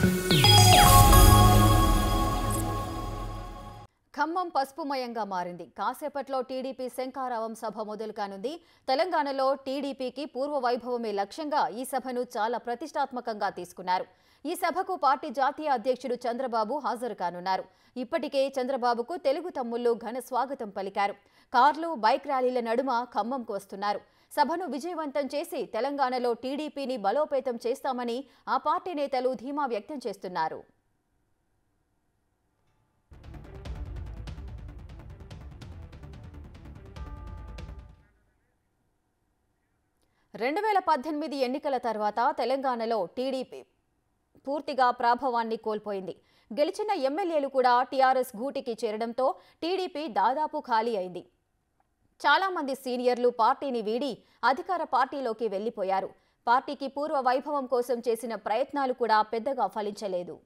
ఖమ్మం పసుపుమయంగా మారింది కాసేపట్లో టీడీపీ శంఖారావం సభ మొదలు కానుంది తెలంగాణలో టీడీపీకి పూర్వ వైభవమే లక్ష్యంగా ఈ సభను చాలా ప్రతిష్టాత్మకంగా తీసుకున్నారు ఈ సభకు పార్టీ జాతీయ అధ్యక్షుడు చంద్రబాబు హాజరు కానున్నారు ఇప్పటికే చంద్రబాబుకు తెలుగు తమ్ముళ్లు ఘన స్వాగతం పలికారు కార్లు బైక్ ర్యాలీల నడుమ ఖమ్మంకు వస్తున్నారు సభను విజయవంతం చేసి తెలంగాణలో టీడీపీని బలోపేతం చేస్తామని ఆ పార్టీ నేతలు ధీమా వ్యక్తం చేస్తున్నారు రెండు వేల పద్దెనిమిది ఎన్నికల తర్వాత తెలంగాణలో టీడీపీ పూర్తిగా ప్రాభవాన్ని కోల్పోయింది గెలిచిన ఎమ్మెల్యేలు కూడా టీఆర్ఎస్ గూటికి చేరడంతో టీడీపీ దాదాపు ఖాళీ అయింది చాలా మంది సీనియర్లు పార్టీని వీడి అధికార పార్టీలోకి వెళ్లిపోయారు పార్టీకి పూర్వ వైభవం కోసం చేసిన ప్రయత్నాలు కూడా పెద్దగా ఫలించలేదు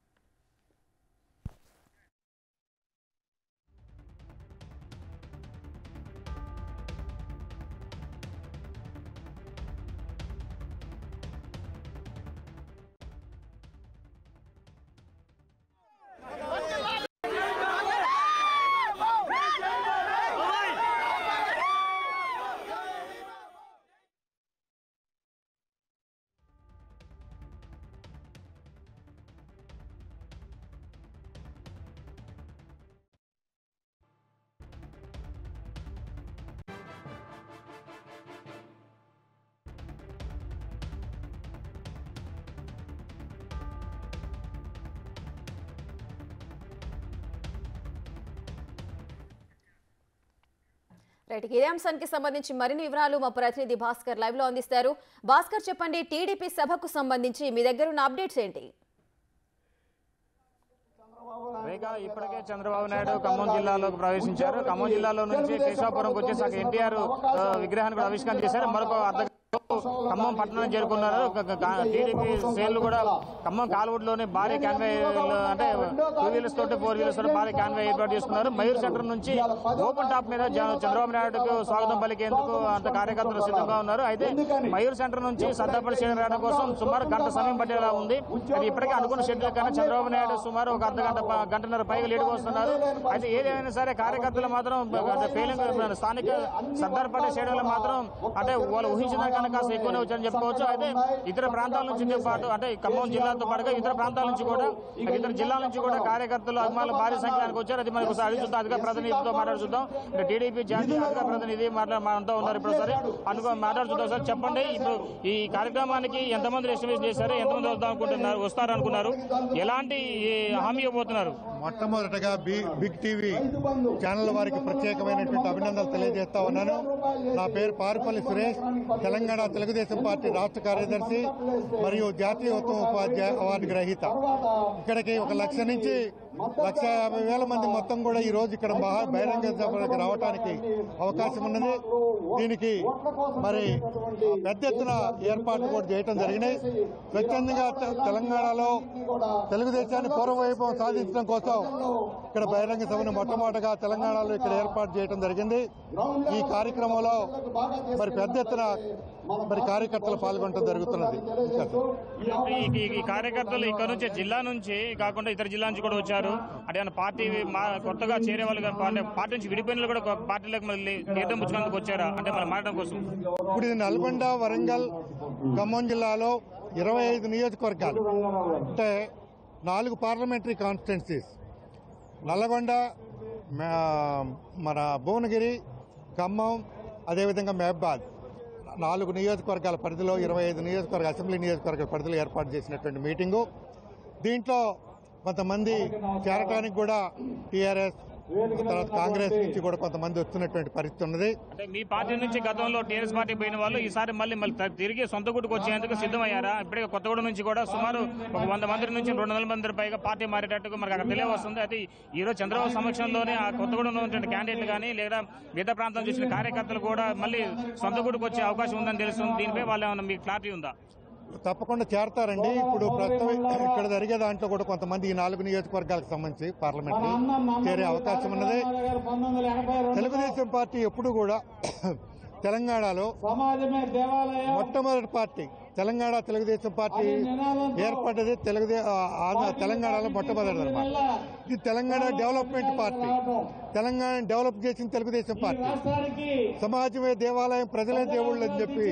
రైట్ ఇదే అంశానికి సంబంధించి మరిన్ని వివరాలు మా ప్రతినిధి భాస్కర్ లైవ్ లో అందిస్తారు భాస్కర్ చెప్పండి టీడీపీ సభకు సంబంధించి మీ దగ్గర ఉన్న అప్డేట్స్ ఏంటి రేఖ ఇప్పటికే చంద్రబాబు నాయుడు ఖమ్మం జిల్లాలోకి ప్రవేశించారు ఖమ్మం జిల్లాలో నుంచి కేశవాపురంకి వచ్చేసి అక్కడ ఎన్టీఆర్ ఆ, విగ్రహాన్ని కూడా ఆవిష్కరణ చేశారు మరొక అర్ధ ఖమ్మం పట్టణం చేరుకున్నారు టీడీపీ శ్రేణులు కూడా ఖమ్మం కాలువడ్లోనే భారీ కాన్వే అంటే టూ వీలర్స్ తోటి ఫోర్ వీలర్స్ తోటి భారీ కాన్వే ఏర్పాటు చేసుకున్నారు మయూర్ సెంటర్ నుంచి ఓపెన్ టాప్ మీద జ- చంద్రబాబు నాయుడుకు స్వాగతం పలికేందుకు అంత కార్యకర్తలు సిద్ధంగా ఉన్నారు అయితే మయూర్ సెంటర్ నుంచి సర్దాపల్లి స్టేడియం రావడం కోసం సుమారు గంట సమయం పట్టేలా ఉంది అది ఇప్పటికే అనుకున్న షెడ్యూల్ కానీ చంద్రబాబు నాయుడు సుమారు ఒక అర్ధ గంట ప- గంటన్నర పైగా లేటుగా వస్తున్నారు అయితే ఏదైనా సరే కార్యకర్తలు మాత్రం ఫెయిలింగ్ స్థానిక సర్దార్ పల్లి స్టేడియంలో మాత్రం అంటే వాళ్ళు ఊహించిన కన్నా కాస్త ఎక్కువనే వచ్చారని చెప్పుకోవచ్చు అయితే ఇతర ప్రాంతాల నుంచి పాటు అంటే ఖమ్మం జిల్లాతో పాటుగా ఇతర ప్రాంతాల నుంచి కూడా ఇతర జిల్లాల నుంచి కూడా కార్యకర్తలు అభిమానులు భారీ సంఖ్యలో వచ్చారు అది మనకు ఒకసారి చూద్దాం అధికార ప్రతినిధితో మాట్లాడుతుందాం ఇక్కడ టీడీపీ జాతీయ అధికార ప్రతినిధి మాట్లా మనతో ఉన్నారు ఇప్పుడు సరే అనుకో మాట్లాడుతుంటాం సార్ చెప్పండి ఇప్పుడు ఈ కార్యక్రమానికి ఎంతమంది ఎస్టిమేట్ చేశారు ఎంతమంది వద్దాం అనుకుంటున్నారు వస్తారు అనుకున్నారు ఎలాంటి ఈ హామీ ఇవ్వబోతున్నారు మొట్టమొదటగా బి- బిగ్ టీవీ ఛానల్ వారికి ప్రత్యేకమైనటువంటి అభినందనలు తెలియజేస్తా ఉన్నాను నా పేరు పారుపల్లి సురేష్ తెలంగాణ తెలుగుదేశం పార్టీ రాష్ట్ర కార్యదర్శి మరియు జాతీయ ఉత్తమ ఉపాధ్యాయ అవార్డు గ్రహీత ఇక్కడికి ఒక లక్ష నుంచి లక్ష యాభై వేల మంది మొత్తం కూడా ఈ రోజు ఇక్కడ మహా బహిరంగ సభలకు రావడానికి అవకాశం ఉన్నది దీనికి మరి పెద్ద ఎత్తున ఏర్పాట్లు కూడా చేయడం జరిగినాయి స్వచ్ఛందంగా తె- తెలంగాణలో తెలుగుదేశాన్ని పూర్వవైభవం సాధించడం కోసం ఇక్కడ బహిరంగ సభను మొట్టమొదటిగా తెలంగాణలో ఇక్కడ ఏర్పాటు చేయడం జరిగింది ఈ కార్యక్రమంలో మరి పెద్ద ఎత్తున మరి కార్యకర్తలు పాల్గొనడం జరుగుతున్నది ఇంకా ఈ- ఈ- ఈ కార్యకర్తలు ఇక్కడ నుంచి జిల్లా నుంచి కాకుండా ఇతర జిల్లా నుంచి కూడా వచ్చారు అంటే ఏమన్నా పార్టీ మా కొత్తగా చేరే వాళ్ళు కానీ అంటే పార్టీ నుంచి విడిపోయిన వాళ్ళు కూడా ఒక పార్టీలోకి మళ్ళీ తీర్థం పుచ్చుకునేందుకు వచ్చారా అంటే మనం మాట్లాడడం కోసం ఇప్పుడు ఇది నల్గొండ వరంగల్ ఖమ్మం జిల్లాలో ఇరవై ఐదు నియోజకవర్గాలు అంటే నాలుగు పార్లమెంటరీ కాన్స్టిట్యున్సీస్ నల్లగొండ మా- మన భువనగిరి ఖమ్మం అదేవిధంగా మహబాద్ నాలుగు నియోజకవర్గాల పరిధిలో ఇరవై ఐదు నియోజకవర్గ అసెంబ్లీ నియోజకవర్గాల పరిధిలో ఏర్పాటు చేసినటువంటి మీటింగు దీంట్లో కొంతమంది చేరటానికి కూడా టీఆర్ఎస్ తర్వాత కాంగ్రెస్ నుంచి కూడా కొంతమంది వస్తున్నటువంటి పరిస్థితి ఉన్నది అంటే మీ పార్టీ నుంచి గతంలో టీఆర్ఎస్ పార్టీ పోయిన వాళ్ళు ఈసారి మళ్ళీ మళ్ళీ త- తిరిగి సొంత గుట్టుకు వచ్చేందుకు సిద్ధమయ్యారా ఇప్పటికే కొత్తగూడెం నుంచి కూడా సుమారు ఒక వంద మంది నుంచి రెండు వందల మంది పైగా పార్టీ మారేటట్టుగా మనకు అక్కడ తెలియవస్తుంది అయితే ఈ రోజు చంద్రబాబు సమక్షంలోనే ఆ కొత్తగూడెంలో ఉన్నటువంటి క్యాండిడేట్లు కానీ లేదా మిగతా ప్రాంతం చూసిన కార్యకర్తలు కూడా మళ్ళీ సొంత గుట్టుకు వచ్చే అవకాశం ఉందని తెలుస్తుంది దీనిపై వాళ్ళు ఏమన్నా మీకు క్లారిటీ ఉందా తప్పకుండా చేరతారండి ఇప్పుడు ప్రస్తుతం ఇక్కడ జరిగే దాంట్లో కూడా కొంతమంది ఈ నాలుగు నియోజకవర్గాలకు సంబంధించి పార్లమెంట్ చేరే అవకాశం ఉన్నది తెలుగుదేశం పార్టీ ఎప్పుడు కూడా తెలంగాణలో మొట్టమొదటి పార్టీ తెలంగాణ తెలుగుదేశం పార్టీ ఏర్పడ్డది తెలుగుదే ఆ, ఆంధ్ర- తెలంగాణలో మొట్టమొదటి అనమాట ఇది Telangana development party Telangana develop చేసిన తెలుగుదేశం పార్టీ సమాజమే దేవాలయం ప్రజలే దేవుళ్ళు అని చెప్పి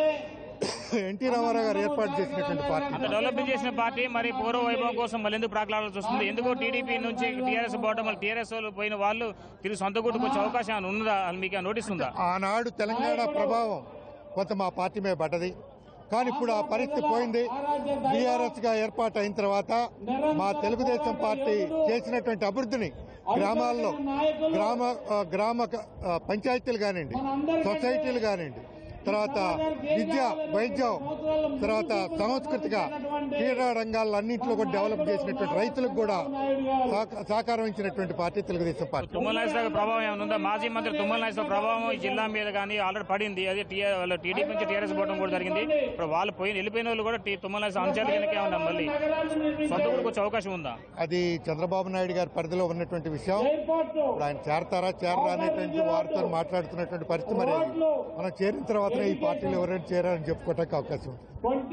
ఎన్టీ రామారావు గారు ఏర్పాటు చేసినటువంటి పార్టీ అంత డెవలప్ చేసిన పార్టీ మరి పూర్వ వైభవం కోసం మళ్ళీ ఎందుకు ప్రాకులాడాల్సి వస్తుంది ఎందుకు టీడీపీ నుంచి టీఆర్ఎస్ పోవడం మళ్ళీ టీఆర్ఎస్ వాళ్ళు పోయిన వాళ్ళు తిరిగి సొంత గుట్టుకు వచ్చే అవకాశం ఏమైనా ఉన్నదా అది మీకు నోటీస్ ఉందా ఆనాడు తెలంగాణ ప్రభావం కొంత మా పార్టీ మీద పడ్డది కానీ ఇప్పుడు ఆ పరిస్థితి పోయింది బీఆర్ఎస్ గా ఏర్పాటు అయిన తర్వాత మా తెలుగుదేశం పార్టీ చేసినటువంటి అభివృద్ధిని గ్రామాల్లో గ్రామ ఆ, గ్రామ ఆ, పంచాయతీలు కానివ్వండి సొసైటీలు కానివ్వండి తర్వాత విద్య వైద్యం తర్వాత సాంస్కృతిక క్రీడా రంగాలన్నింటిలో కూడా డెవలప్ చేసినటువంటి రైతులకు కూడా సహక- సహకారం ఇచ్చినటువంటి పార్టీ తెలుగుదేశం పార్టీ తుమ్మల నాగేశ్వర ప్రభావం ఏమైనా ఉందా మాజీ మంత్రి తుమ్మల నాగేశ్వర ప్రభావం ఈ జిల్లా మీద కానీ ఆల్రెడీ పడింది అదే టీఆర్ వాళ్ళు టీడీపీ నుంచి టీఆర్ఎస్ పోవడం కూడా జరిగింది ఇప్పుడు వాళ్ళు పోయిన వెళ్ళిపోయిన వాళ్ళు కూడా టీ- తుమ్మల నాగేశ్వర అంశాలు కిందకే ఏమన్నా మళ్ళీ సొంత గుడికి వచ్చే అవకాశం ఉందా అది చంద్రబాబు నాయుడు గారి పరిధిలో ఉన్నటువంటి విషయం ఇప్పుడు ఆయన చేరతారా చేరరా అనేటువంటి వారితో మాట్లాడుతున్నటువంటి పరిస్థితి మరి అది. మనం చేరిన తర్వాతనే ఈ పార్టీలో ఎవరైనా చేరారని చెప్పుకోవడానికి అవకాశం ఉంది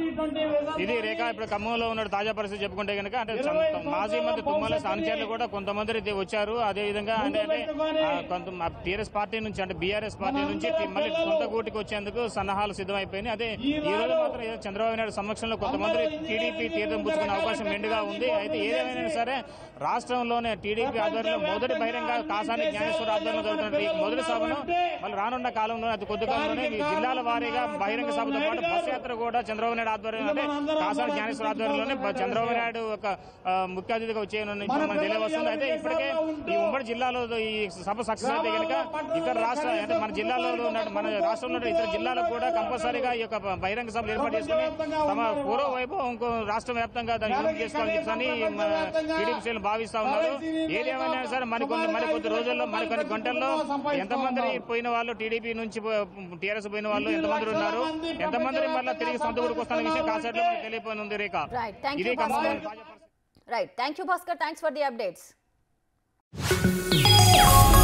ఇది రేఖ ఇప్పుడు ఖమ్మంలో ఉన్న తాజా పరిస్థితి చెప్పుకుంటే కనుక అంటే చం- మాజీ మంత్రి తుమ్మల అనుచరులు కూడా కొంతమంది అయితే వచ్చారు అదే విధంగా అంటే అంటే ఆ, కొంత టీఆర్ఎస్ పార్టీ నుంచి అంటే బీఆర్ఎస్ పార్టీ నుంచి టి- మళ్ళీ సొంత గూటికి వచ్చేందుకు సన్నాహాలు సిద్ధమైపోయినాయి అదే ఈ రోజు మాత్రం ఏదో చంద్రబాబు నాయుడు సమక్షంలో కొంతమంది టీడీపీ తీర్థం పుచ్చుకునే అవకాశం మెండుగా ఉంది అయితే ఏదేమైనా సరే రాష్ట్రంలోనే టీడీపీ ఆధ్వర్యంలో మొదటి బహిరంగ కాసాని జ్ఞానేశ్వర ఆధ్వర్యంలో జరుగుతున్న ఈ మొదటి సభను మళ్ళీ రానున్న కాలంలో అతి కొద్ది కాలంలోనే ఈ జిల్లాల వారీగా బహిరంగ సభతో పాటు బస్ యాత్ర కూడా చంద్రబాబు నాయుడు ఆధ్వర్యంలో అంటే కాసాని జ్ఞానేశ్వర ఆధ్వర్యంలోనే బ- చంద్రబాబు నాయుడు ఒక ఆ, ముఖ్య అతిథిగా వచ్చేయనుంచి మనకు తెలియవస్తుంది అయితే ఇప్పటికే ఈ ఉమ్మడి జిల్లాలో ఈ సభ సక్సెస్ అయితే కనుక ఇతర రాష్ట్ర అంటే మన జిల్లాలో ఉన్న మన రాష్ట్రంలో ఉన్న ఇతర జిల్లాలకు కూడా కంపల్సరీగా ఈ యొక్క బహిరంగ సభలు ఏర్పాటు చేసుకుని తమ పూర్వ వైభవం ఇంకో రాష్ట్ర వ్యాప్తంగా దాన్ని యూజ్ చేసుకోవాలని చెప్పని టీడీపీ శ్రేణులు భావిస్తా ఉన్నారు ఏదేమైనా సరే మరి కొన్ని మరి కొద్ది రోజుల్లో మరి కొన్ని గంటల్లో ఎంతమంది పోయిన వాళ్ళు టీడీపీ నుంచి టీఆర్ఎస్ పోయిన వాళ్ళు ఎంతమంది ఉన్నారు ఎంతమంది మళ్ళీ తిరిగి సొంత ఊరికి వస్తున్న విషయం కాసేట్లో మనకు తెలియపోయింది రేఖ Right. Thank you, ఇది ఖమ్మంలో Bhaskar. తాజా పరిస్థితి. Right thank you Bhaskar thanks for the updates